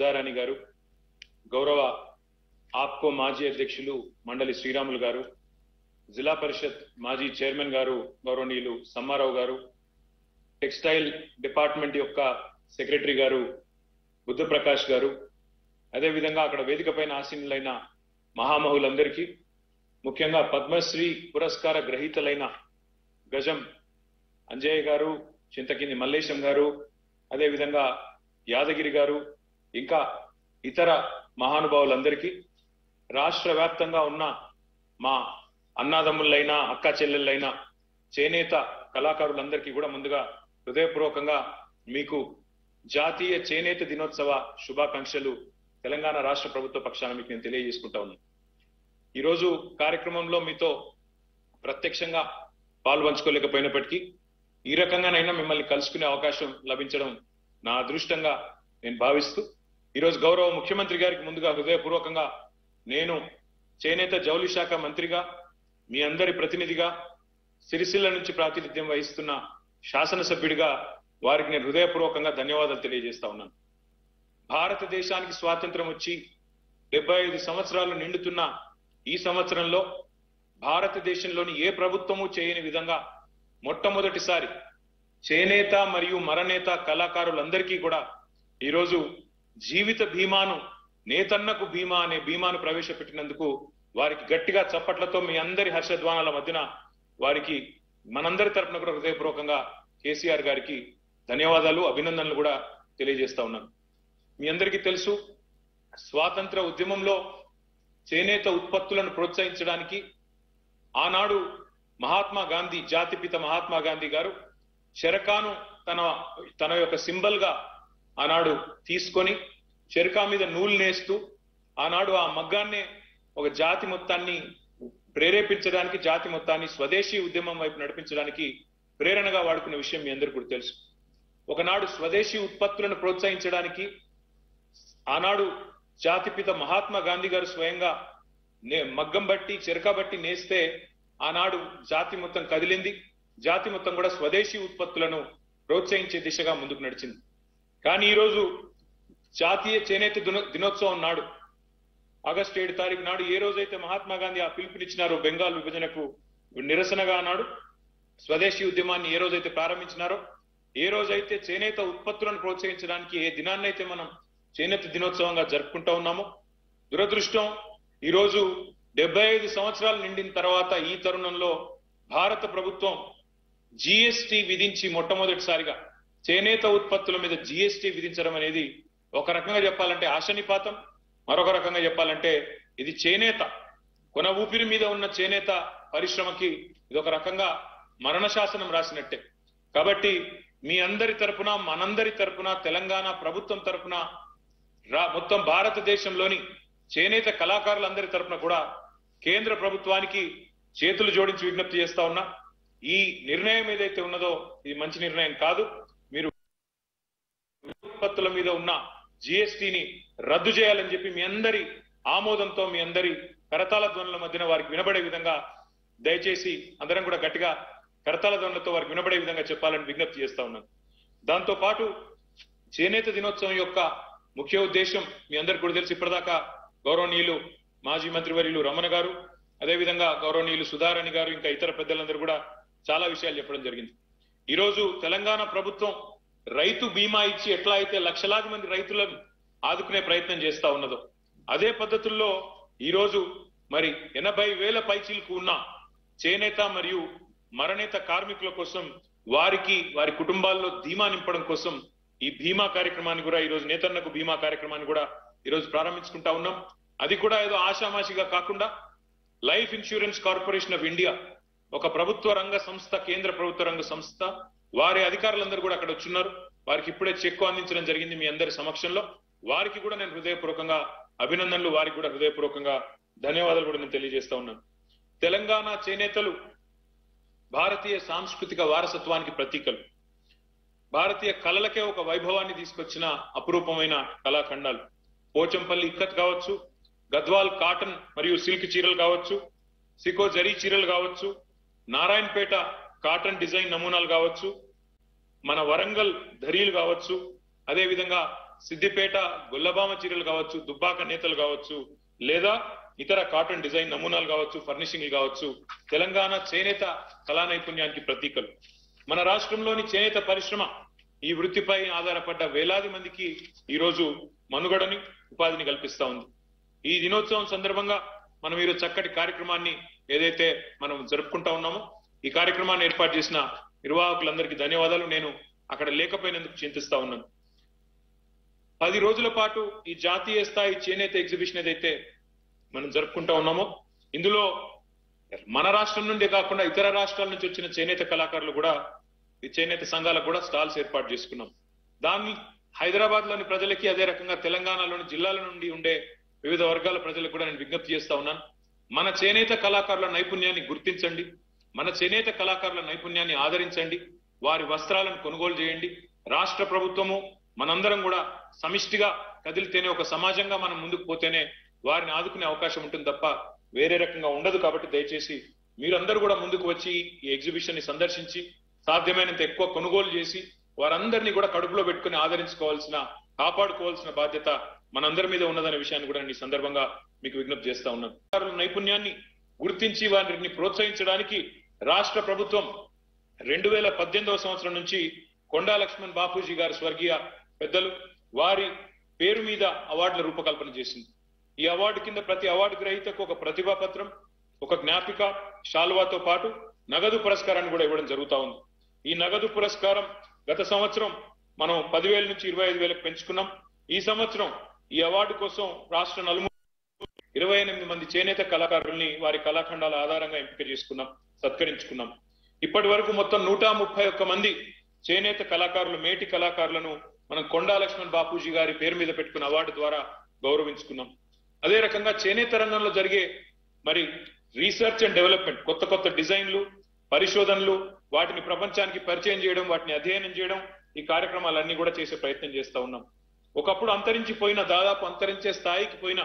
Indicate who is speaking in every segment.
Speaker 1: సుధారాణి గారు గౌరవ ఆప్కో మాజీ అధ్యక్షులు మండలి శ్రీరాములు గారు జిల్లా పరిషత్ మాజీ చైర్మన్ గారు గౌరవనీయులు సమ్మారావు గారు టెక్స్టైల్ డిపార్ట్మెంట్ యొక్క సెక్రటరీ గారు బుద్ధప్రకాష్ గారు అదేవిధంగా అక్కడ వేదిక పైన ఆసీనులైన మహామహులందరికీ ముఖ్యంగా పద్మశ్రీ పురస్కార గ్రహీతలైన గజం అంజయ్య గారు చింతకింది మల్లేశం గారు అదేవిధంగా యాదగిరి గారు ఇంకా ఇతర మహానుభావులందరికీ రాష్ట్ర వ్యాప్తంగా ఉన్న మా అన్నాదమ్ములైనా అక్క చెల్లెళ్ళైనా చేనేత కళాకారులందరికీ కూడా ముందుగా హృదయపూర్వకంగా మీకు జాతీయ చేనేత దినోత్సవ శుభాకాంక్షలు తెలంగాణ రాష్ట్ర ప్రభుత్వ పక్షాన మీకు నేను తెలియజేసుకుంటా ఉన్నాను ఈరోజు కార్యక్రమంలో మీతో ప్రత్యక్షంగా పాలు పంచుకోలేకపోయినప్పటికీ ఈ రకంగానైనా మిమ్మల్ని కలుసుకునే అవకాశం లభించడం నా అదృష్టంగా నేను భావిస్తూ ఈరోజు గౌరవ ముఖ్యమంత్రి గారికి ముందుగా హృదయపూర్వకంగా నేను చేనేత జౌలి శాఖ మంత్రిగా మీ అందరి ప్రతినిధిగా సిరిసిల్ల నుంచి ప్రాతినిధ్యం వహిస్తున్న శాసనసభ్యుడిగా వారికి నేను హృదయపూర్వకంగా ధన్యవాదాలు తెలియజేస్తా ఉన్నాను భారతదేశానికి స్వాతంత్రం వచ్చి డెబ్బై ఐదు సంవత్సరాలు నిండుతున్న ఈ సంవత్సరంలో భారతదేశంలోని ఏ ప్రభుత్వము చేయని విధంగా మొట్టమొదటిసారి చేనేత మరియు మరనేత కళాకారులందరికీ కూడా ఈరోజు జీవిత బీమాను నేతన్నకు బీమా అనే బీమాను ప్రవేశపెట్టినందుకు వారికి గట్టిగా చప్పట్లతో మీ అందరి హర్షధ్వానాల మధ్యన వారికి మనందరి తరపున కూడా హృదయపూర్వకంగా కేసీఆర్ గారికి ధన్యవాదాలు అభినందనలు కూడా తెలియజేస్తా ఉన్నాను మీ అందరికీ తెలుసు స్వాతంత్ర ఉద్యమంలో చేనేత ఉత్పత్తులను ప్రోత్సహించడానికి ఆనాడు మహాత్మా గాంధీ జాతిపిత మహాత్మా గాంధీ గారు చెరకాను తన తన యొక్క సింబల్ గా ఆనాడు తీసుకొని చెరకా మీద నూలు నేస్తూ ఆనాడు ఆ మగ్గాన్నే ఒక జాతి మొత్తాన్ని ప్రేరేపించడానికి జాతి మొత్తాన్ని స్వదేశీ ఉద్యమం వైపు నడిపించడానికి ప్రేరణగా వాడుకున్న విషయం మీ అందరికీ కూడా తెలుసు ఒకనాడు స్వదేశీ ఉత్పత్తులను ప్రోత్సహించడానికి ఆనాడు జాతిపిత మహాత్మా గాంధీ గారు స్వయంగా నే- మగ్గం బట్టి చెరక బట్టి నేస్తే ఆనాడు జాతి మొత్తం కదిలింది జాతి మొత్తం కూడా స్వదేశీ ఉత్పత్తులను ప్రోత్సహించే దిశగా ముందుకు నడిచింది కానీ ఈరోజు జాతీయ చేనేత దినో- దినోత్సవం నాడు ఆగస్టు ఏడు తారీఖు నాడు ఏ రోజైతే మహాత్మా గాంధీ ఆ పిలుపునిచ్చినారో బెంగాల్ విభజనకు నిరసనగా నాడు స్వదేశీ ఉద్యమాన్ని ఏ రోజైతే ప్రారంభించినారో ఏ రోజైతే చేనేత ఉత్పత్తులను ప్రోత్సహించడానికి ఏ దినాన్నైతే మనం చేనేత దినోత్సవంగా జరుపుకుంటా ఉన్నామో దురదృష్టం ఈరోజు డెబ్బై ఐదు సంవత్సరాలు నిండిన తర్వాత ఈ తరుణంలో భారత ప్రభుత్వం జిఎస్టి విధించి మొట్టమొదటిసారిగా చేనేత ఉత్పత్తుల మీద జిఎస్టి విధించడం అనేది ఒక రకంగా చెప్పాలంటే ఆశనిపాతం మరొక రకంగా చెప్పాలంటే ఇది చేనేత కొన ఊపిరి మీద ఉన్న చేనేత పరిశ్రమకి ఇది ఒక రకంగా మరణ శాసనం రాసినట్టే కాబట్టి మీ అందరి తరపున మనందరి తరపున తెలంగాణ ప్రభుత్వం తరపున రా మొత్తం భారతదేశంలోని చేనేత కళాకారులందరి తరపున కూడా కేంద్ర ప్రభుత్వానికి చేతులు జోడించి విజ్ఞప్తి చేస్తా ఉన్నా ఈ నిర్ణయం ఏదైతే ఉన్నదో ఇది మంచి నిర్ణయం కాదు మీరు ఉత్పత్తుల మీద ఉన్న జిఎస్టిని రద్దు చేయాలని చెప్పి మీ అందరి ఆమోదంతో మీ అందరి కరతాల ధ్వనుల మధ్యన వారికి వినబడే విధంగా దయచేసి అందరం కూడా గట్టిగా కరతాల ధ్వనులతో వారికి వినబడే విధంగా చెప్పాలని విజ్ఞప్తి చేస్తా ఉన్నాను దాంతో పాటు చేనేత దినోత్సవం యొక్క ముఖ్య ఉద్దేశం మీ అందరికి కూడా తెలిసి ఇప్పటిదాకా గౌరవనీయులు మాజీ మంత్రివర్యులు రమణ గారు అదేవిధంగా గౌరవనీయులు సుధారాణి గారు ఇంకా ఇతర పెద్దలందరూ కూడా చాలా విషయాలు చెప్పడం జరిగింది ఈ రోజు తెలంగాణ ప్రభుత్వం రైతు బీమా ఇచ్చి ఎట్లా అయితే లక్షలాది మంది రైతులను ఆదుకునే ప్రయత్నం చేస్తా ఉన్నదో అదే పద్ధతుల్లో ఈ రోజు మరి ఎనభై వేల పైచీలకు ఉన్న చేనేత మరియు మరణేత కార్మికుల కోసం వారికి వారి కుటుంబాల్లో ధీమా నింపడం కోసం ఈ బీమా కార్యక్రమాన్ని కూడా ఈ రోజు నేతన్నకు బీమా కార్యక్రమాన్ని కూడా ఈ రోజు ప్రారంభించుకుంటా ఉన్నాం అది కూడా ఏదో ఆషామాషిగా కాకుండా life insurance corporation of India ఒక ప్రభుత్వ రంగ సంస్థ కేంద్ర ప్రభుత్వ రంగ సంస్థ వారి అధికారులందరూ కూడా అక్కడ వచ్చున్నారు వారికి ఇప్పుడే చెక్కు అందించడం జరిగింది మీ అందరి సమక్షంలో వారికి కూడా నేను హృదయపూర్వకంగా అభినందనలు వారికి కూడా హృదయపూర్వకంగా ధన్యవాదాలు కూడా నేను తెలియజేస్తా ఉన్నాను తెలంగాణ చేనేతలు భారతీయ సాంస్కృతిక వారసత్వానికి ప్రతీకలు భారతీయ కళలకే ఒక వైభవాన్ని తీసుకొచ్చిన అపురూపమైన కళాఖండాలు పోచంపల్లి ఇక్కత్ కావచ్చు గద్వాల్ కాటన్ మరియు సిల్క్ చీరలు కావచ్చు సికో జరీ చీరలు కావచ్చు నారాయణపేట కాటన్ డిజైన్ నమూనాలు కావచ్చు మన వరంగల్ ధరీలు కావచ్చు అదే విధంగా సిద్దిపేట గొల్లబామ చీరలు కావచ్చు దుబ్బాక నేతలు కావచ్చు లేదా ఇతర కాటన్ డిజైన్ నమూనాలు కావచ్చు ఫర్నిషింగ్లు కావచ్చు తెలంగాణ చేనేత కళా నైపుణ్యానికి ప్రతీకలు మన రాష్ట్రంలోని చేనేత పరిశ్రమ ఈ వృత్తిపై ఆధారపడ్డ వేలాది మందికి ఈ రోజు మనుగడని ఉపాధిని కల్పిస్తా ఉంది ఈ దినోత్సవం సందర్భంగా మనం ఈరోజు చక్కటి కార్యక్రమాన్ని ఏదైతే మనం జరుపుకుంటా ఉన్నామో ఈ కార్యక్రమాన్ని ఏర్పాటు చేసిన నిర్వాహకులందరికీ ధన్యవాదాలు నేను అక్కడ లేకపోయినందుకు చింతిస్తా ఉన్నాను పది రోజుల పాటు ఈ జాతీయ స్థాయి చేనేత ఎగ్జిబిషన్ ఏదైతే మనం జరుపుకుంటా ఉన్నామో ఇందులో మన రాష్ట్రం నుండే కాకుండా ఇతర రాష్ట్రాల నుంచి వచ్చిన చేనేత కళాకారులు కూడా ఈ చేనేత సంఘాలకు కూడా స్టాల్స్ ఏర్పాటు చేసుకున్నాం దాన్ని హైదరాబాద్ లోని ప్రజలకి అదే రకంగా తెలంగాణలోని జిల్లాల నుండి ఉండే వివిధ వర్గాల ప్రజలకు కూడా నేను విజ్ఞప్తి చేస్తా ఉన్నాను మన చేనేత కళాకారుల నైపుణ్యాన్ని గుర్తించండి మన చేనేత కళాకారుల నైపుణ్యాన్ని ఆదరించండి వారి వస్త్రాలను కొనుగోలు చేయండి రాష్ట్ర ప్రభుత్వము మనందరం కూడా సమిష్టిగా కదిలితేనే ఒక సమాజంగా మనం ముందుకు పోతేనే వారిని ఆదుకునే అవకాశం ఉంటుంది తప్ప వేరే రకంగా ఉండదు కాబట్టి దయచేసి మీరందరూ కూడా ముందుకు వచ్చి ఈ ఎగ్జిబిషన్ ని సందర్శించి సాధ్యమైనంత ఎక్కువ కొనుగోలు చేసి వారందరినీ కూడా కడుపులో పెట్టుకుని ఆదరించుకోవాల్సిన కాపాడుకోవాల్సిన బాధ్యత మనందరి మీద ఉన్నదనే విషయాన్ని కూడా నేను ఈ సందర్భంగా మీకు విజ్ఞప్తి చేస్తా ఉన్నాను కళాకారుల నైపుణ్యాన్ని గుర్తించి వారిని ప్రోత్సహించడానికి రాష్ట్ర ప్రభుత్వం రెండు వేల పద్దెనిమిదవ సంవత్సరం నుంచి కొండా లక్ష్మణ్ బాపూజీ గారు స్వర్గీయ పెద్దలు వారి పేరు మీద అవార్డుల రూపకల్పన చేసింది ఈ అవార్డు కింద ప్రతి అవార్డు గ్రహీతకు ఒక ప్రతిభా పత్రం ఒక జ్ఞాపిక శాలువాతో పాటు నగదు పురస్కారాన్ని కూడా ఇవ్వడం జరుగుతా ఉంది ఈ నగదు పురస్కారం గత సంవత్సరం మనం పదివేల నుంచి ఇరవై ఐదు వేలకు పెంచుకున్నాం ఈ సంవత్సరం ఈ అవార్డు కోసం రాష్ట్ర నలుమూల ఇరవై ఎనిమిది మంది చేనేత కళాకారుల్ని వారి కళాఖండాల ఆధారంగా ఎంపిక చేసుకున్నాం సత్కరించుకున్నాం ఇప్పటి వరకు మొత్తం నూట ముప్పై ఒక్క మంది చేనేత కళాకారులు మేటి కళాకారులను మనం కొండా లక్ష్మణ్ బాపూజీ గారి పేరు మీద పెట్టుకున్న అవార్డు ద్వారా గౌరవించుకున్నాం అదే రకంగా చేనేత రంగంలో జరిగే మరి రీసెర్చ్ అండ్ డెవలప్మెంట్ కొత్త కొత్త డిజైన్లు పరిశోధనలు వాటిని ప్రపంచానికి పరిచయం చేయడం వాటిని అధ్యయనం చేయడం ఈ కార్యక్రమాలన్నీ కూడా చేసే ప్రయత్నం చేస్తా ఉన్నాం ఒకప్పుడు అంతరించిపోయిన దాదాపు అంతరించే స్థాయికి పోయిన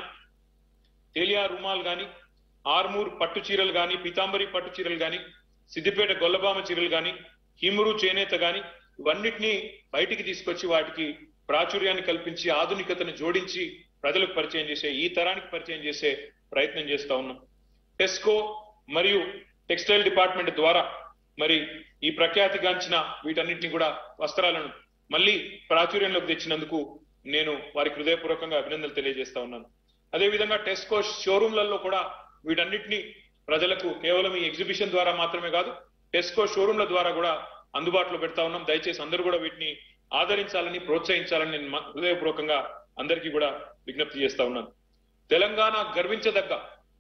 Speaker 1: తేలియా రుమాల్ గాని ఆర్మూర్ పట్టు చీరలు గాని పీతాంబరి పట్టు చీరలు గాని సిద్దిపేట గొల్లబామ చీరలు గాని హిమురు చేనేత గాని ఇవన్నిటినీ బయటికి తీసుకొచ్చి వాటికి ప్రాచుర్యాన్ని కల్పించి ఆధునికతను జోడించి ప్రజలకు పరిచయం చేసే ఈ తరానికి పరిచయం చేసే ప్రయత్నం చేస్తా ఉన్నాం టెస్కో మరియు టెక్స్టైల్ డిపార్ట్మెంట్ ద్వారా మరి ఈ ప్రఖ్యాతిగాంచిన వీటన్నిటిని కూడా వస్త్రాలను మళ్ళీ ప్రాచుర్యంలోకి తెచ్చినందుకు నేను వారికి హృదయపూర్వకంగా అభినందనలు తెలియజేస్తా ఉన్నాను అదేవిధంగా టెస్కో షోరూమ్లలో కూడా వీటన్నిటిని ప్రజలకు కేవలం ఈ ఎగ్జిబిషన్ ద్వారా మాత్రమే కాదు టెస్కో షోరూమ్ల ద్వారా కూడా అందుబాటులో పెడతా ఉన్నాం దయచేసి అందరూ కూడా వీటిని ఆదరించాలని ప్రోత్సహించాలని నేను మ- హృదయపూర్వకంగా అందరికీ కూడా విజ్ఞప్తి చేస్తా ఉన్నాను తెలంగాణ గర్వించదగ్గ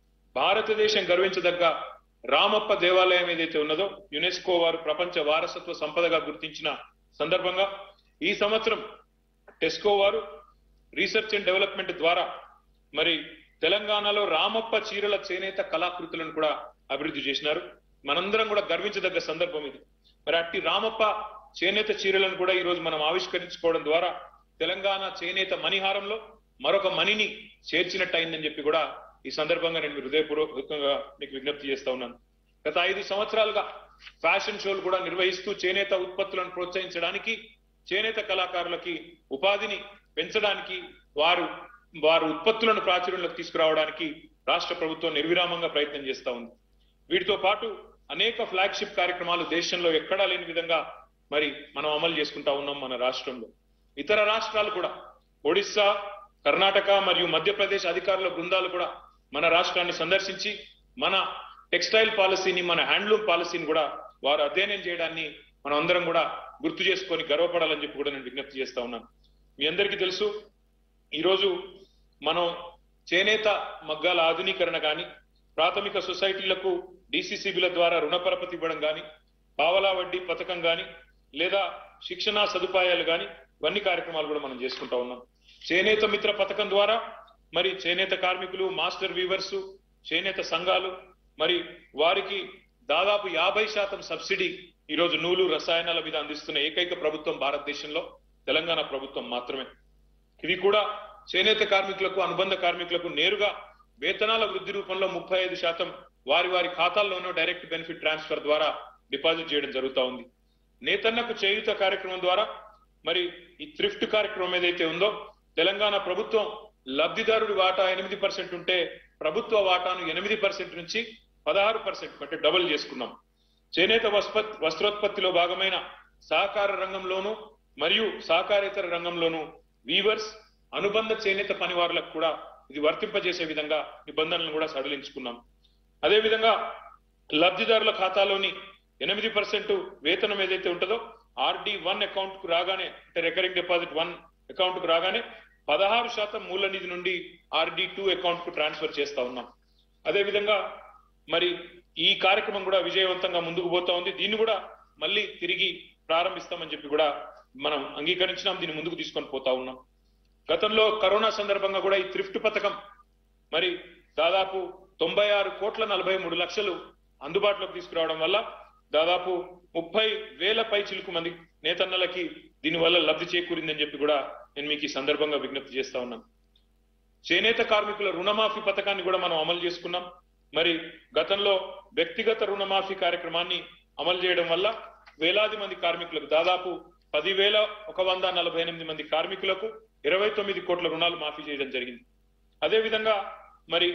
Speaker 1: భారతదేశం గర్వించదగ్గ రామప్ప దేవాలయం ఏదైతే ఉన్నదో యునెస్కో వారు ప్రపంచ వారసత్వ సంపదగా గుర్తించిన సందర్భంగా ఈ సంవత్సరం టెస్కో వారు రీసెర్చ్ అండ్ డెవలప్మెంట్ ద్వారా మరి తెలంగాణలో రామప్ప చీరల చేనేత కళాకృతులను కూడా అభివృద్ధి చేసినారు మనందరం కూడా గర్వించదగ్గ సందర్భం ఇది మరి అట్టి రామప్ప చేనేత చీరలను కూడా ఈ రోజు మనం ఆవిష్కరించుకోవడం ద్వారా తెలంగాణ చేనేత మణిహారంలో మరొక మణిని చేర్చినట్టు అయిందని చెప్పి కూడా ఈ సందర్భంగా నేను హృదయపూర్వకంగా మీకు విజ్ఞప్తి చేస్తా ఉన్నాను గత ఐదు సంవత్సరాలుగా ఫ్యాషన్ షోలు కూడా నిర్వహిస్తూ చేనేత ఉత్పత్తులను ప్రోత్సహించడానికి చేనేత కళాకారులకి ఉపాధిని పెంచడానికి వారు వారు ఉత్పత్తులను ప్రాచుర్యంలోకి తీసుకురావడానికి రాష్ట్ర ప్రభుత్వం నిర్విరామంగా ప్రయత్నం చేస్తా ఉంది వీటితో పాటు అనేక ఫ్లాగ్షిప్ కార్యక్రమాలు దేశంలో ఎక్కడా లేని విధంగా మరి మనం అమలు చేసుకుంటా ఉన్నాం మన రాష్ట్రంలో ఇతర రాష్ట్రాలు కూడా ఒడిస్సా కర్ణాటక మరియు మధ్యప్రదేశ్ అధికారుల బృందాలు కూడా మన రాష్ట్రాన్ని సందర్శించి మన టెక్స్టైల్ పాలసీని మన హ్యాండ్లూమ్ పాలసీని కూడా వారు అధ్యయనం చేయడాన్ని మనం అందరం కూడా గుర్తు చేసుకొని గర్వపడాలని చెప్పి కూడా నేను విజ్ఞప్తి చేస్తా ఉన్నాను మీ అందరికీ తెలుసు ఈరోజు మనం చేనేత మగ్గాల ఆధునీకరణ కానీ ప్రాథమిక సొసైటీలకు డిసిసిబిల ద్వారా రుణ పరపతి ఇవ్వడం కానీ పావలా వడ్డీ పథకం కానీ లేదా శిక్షణా సదుపాయాలు కానీ ఇవన్నీ కార్యక్రమాలు కూడా మనం చేసుకుంటా ఉన్నాం చేనేత మిత్ర పథకం ద్వారా మరి చేనేత కార్మికులు మాస్టర్ వీవర్స్ చేనేత సంఘాలు మరి వారికి దాదాపు యాభై శాతం సబ్సిడీ ఈరోజు నూలు రసాయనాల మీద అందిస్తున్న ఏకైక ప్రభుత్వం భారతదేశంలో తెలంగాణ ప్రభుత్వం మాత్రమే ఇది కూడా చేనేత కార్మికులకు అనుబంధ కార్మికులకు నేరుగా వేతనాల వృద్ధి రూపంలో ముప్పై ఐదు శాతం వారి వారి ఖాతాల్లోనూ డైరెక్ట్ బెనిఫిట్ ట్రాన్స్ఫర్ ద్వారా డిపాజిట్ చేయడం జరుగుతా ఉంది నేతన్నకు చేయూత కార్యక్రమం ద్వారా మరి ఈ థ్రిఫ్ట్ కార్యక్రమం ఏదైతే ఉందో తెలంగాణ ప్రభుత్వం లబ్ధిదారుడి వాటా ఎనిమిది పర్సెంట్ ఉంటే ప్రభుత్వ వాటాను ఎనిమిది పర్సెంట్ నుంచి పదహారు పర్సెంట్ అంటే డబుల్ చేసుకున్నాం చేనేత వస్పత్ వస్త్రోత్పత్తిలో భాగమైన సహకార రంగంలోను మరియు సహకారేతర రంగంలోను వీవర్స్ అనుబంధ చేనేత పనివారులకు కూడా ఇది వర్తింపజేసే విధంగా నిబంధనలను కూడా సడలించుకున్నాం అదేవిధంగా లబ్ధిదారుల ఖాతాలోని ఎనిమిది పర్సెంట్ వేతనం ఏదైతే ఉంటుందో ఆర్డి వన్ అకౌంట్ కు రాగానే అంటే రికరింగ్ డిపాజిట్ వన్ అకౌంట్ కు రాగానే పదహారు శాతం మూల నిధి నుండి ఆర్డి టూ అకౌంట్ కు ట్రాన్స్ఫర్ చేస్తా ఉన్నాం అదేవిధంగా మరి ఈ కార్యక్రమం కూడా విజయవంతంగా ముందుకు పోతా ఉంది దీన్ని కూడా మళ్ళీ తిరిగి ప్రారంభిస్తామని చెప్పి కూడా మనం అంగీకరించినాం దీన్ని ముందుకు తీసుకొని పోతా ఉన్నాం గతంలో కరోనా సందర్భంగా కూడా ఈ థ్రిఫ్ట్ పథకం మరి దాదాపు తొంభై ఆరు కోట్ల నలభై మూడు లక్షలు అందుబాటులోకి తీసుకురావడం వల్ల దాదాపు ముప్పై వేల పై చిలుకు మంది నేతన్నలకి దీనివల్ల లబ్ధి చేకూరిందని చెప్పి కూడా నేను మీకు ఈ సందర్భంగా విజ్ఞప్తి చేస్తా ఉన్నాను చేనేత కార్మికుల రుణమాఫీ పథకాన్ని కూడా మనం అమలు చేసుకున్నాం మరి గతంలో వ్యక్తిగత రుణమాఫీ కార్యక్రమాన్ని అమలు చేయడం వల్ల వేలాది మంది కార్మికులకు దాదాపు పదివేల ఒక వంద నలభై ఎనిమిది మంది కార్మికులకు ఇరవై తొమ్మిది కోట్ల రుణాలు మాఫీ చేయడం జరిగింది అదేవిధంగా మరి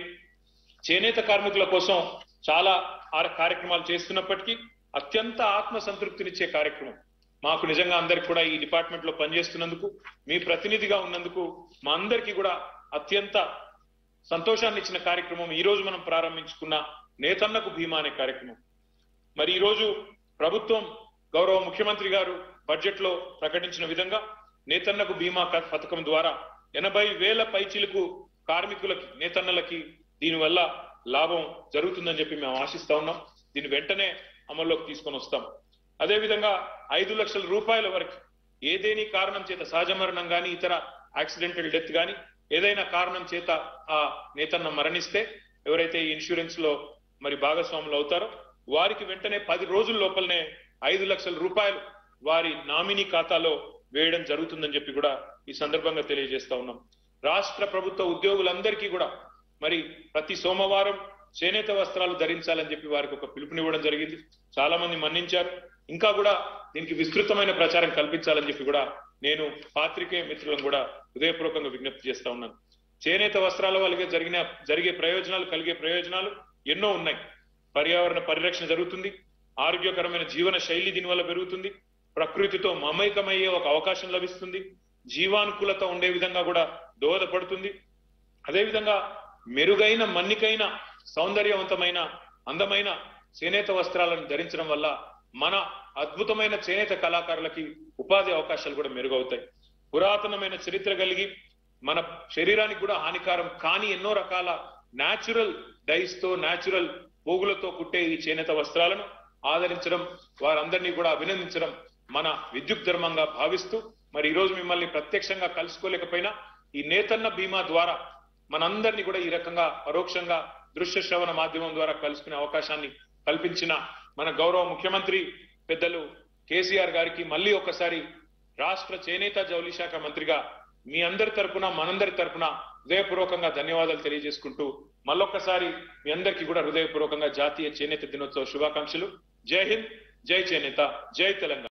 Speaker 1: చేనేత కార్మికుల కోసం చాలా ఆ- కార్యక్రమాలు చేస్తున్నప్పటికీ అత్యంత ఆత్మ సంతృప్తినిచ్చే కార్యక్రమం మాకు నిజంగా అందరికి కూడా ఈ డిపార్ట్మెంట్ లో పనిచేస్తున్నందుకు మీ ప్రతినిధిగా ఉన్నందుకు మా అందరికీ కూడా అత్యంత సంతోషాన్ని ఇచ్చిన కార్యక్రమం ఈ రోజు మనం ప్రారంభించుకున్న నేతన్నకు భీమా అనే కార్యక్రమం మరి ఈ రోజు ప్రభుత్వం గౌరవ ముఖ్యమంత్రి గారు బడ్జెట్ లో ప్రకటించిన విధంగా నేతన్నకు బీమా క- పథకం ద్వారా ఎనభై వేల పైచిలకు కార్మికులకి నేతన్నలకి దీనివల్ల లాభం జరుగుతుందని చెప్పి మేము ఆశిస్తా ఉన్నాం దీన్ని వెంటనే అమల్లోకి తీసుకొని వస్తాం అదేవిధంగా ఐదు లక్షల రూపాయల వరకు ఏదేని కారణం చేత సహజ మరణం గాని ఇతర యాక్సిడెంటల్ డెత్ గాని ఏదైనా కారణం చేత ఆ నేతన్న మరణిస్తే ఎవరైతే ఈ ఇన్సూరెన్స్ లో మరి భాగస్వాములు అవుతారో వారికి వెంటనే పది రోజుల లోపలనే ఐదు లక్షల రూపాయలు వారి నామినీ ఖాతాలో వేయడం జరుగుతుందని చెప్పి కూడా ఈ సందర్భంగా తెలియజేస్తా ఉన్నాం రాష్ట్ర ప్రభుత్వ ఉద్యోగులందరికీ కూడా మరి ప్రతి సోమవారం చేనేత వస్త్రాలు ధరించాలని చెప్పి వారికి ఒక పిలుపునివ్వడం జరిగింది చాలా మంది మన్నించారు ఇంకా కూడా దీనికి విస్తృతమైన ప్రచారం కల్పించాలని చెప్పి కూడా నేను పాత్రికేయ మిత్రులను కూడా హృదయపూర్వకంగా విజ్ఞప్తి చేస్తా ఉన్నాను చేనేత వస్త్రాల వల్ల జరిగిన జరిగే ప్రయోజనాలు కలిగే ప్రయోజనాలు ఎన్నో ఉన్నాయి పర్యావరణ పరిరక్షణ జరుగుతుంది ఆరోగ్యకరమైన జీవన శైలి దీనివల్ల పెరుగుతుంది ప్రకృతితో మమైకమయ్యే ఒక అవకాశం లభిస్తుంది జీవానుకూలత ఉండే విధంగా కూడా దోహదపడుతుంది అదేవిధంగా మెరుగైన మన్నికైన సౌందర్యవంతమైన అందమైన చేనేత వస్త్రాలను ధరించడం వల్ల మన అద్భుతమైన చేనేత కళాకారులకి ఉపాధి అవకాశాలు కూడా మెరుగవుతాయి పురాతనమైన చరిత్ర కలిగి మన శరీరానికి కూడా హానికారం కాని ఎన్నో రకాల న్యాచురల్ డైస్ తో న్యాచురల్ పోగులతో కుట్టే ఈ చేనేత వస్త్రాలను ఆదరించడం వారందరినీ కూడా అభినందించడం మన విద్యుత్ ధర్మంగా భావిస్తూ మరి ఈ రోజు మిమ్మల్ని ప్రత్యక్షంగా కలుసుకోలేకపోయినా ఈ నేతన్న బీమా ద్వారా మనందరినీ కూడా ఈ రకంగా పరోక్షంగా దృశ్య శ్రవణ మాధ్యమం ద్వారా కలుసుకునే అవకాశాన్ని కల్పించిన మన గౌరవ ముఖ్యమంత్రి పెద్దలు కేసీఆర్ గారికి మళ్ళీ ఒకసారి రాష్ట్ర చేనేత జౌలి శాఖ మంత్రిగా మీ అందరి తరపున మనందరి తరపున హృదయపూర్వకంగా ధన్యవాదాలు తెలియజేసుకుంటూ మళ్ళొక్కసారి మీ అందరికీ కూడా హృదయపూర్వకంగా జాతీయ చేనేత దినోత్సవ శుభాకాంక్షలు జై హింద్ జై చేనేత జై తెలంగాణ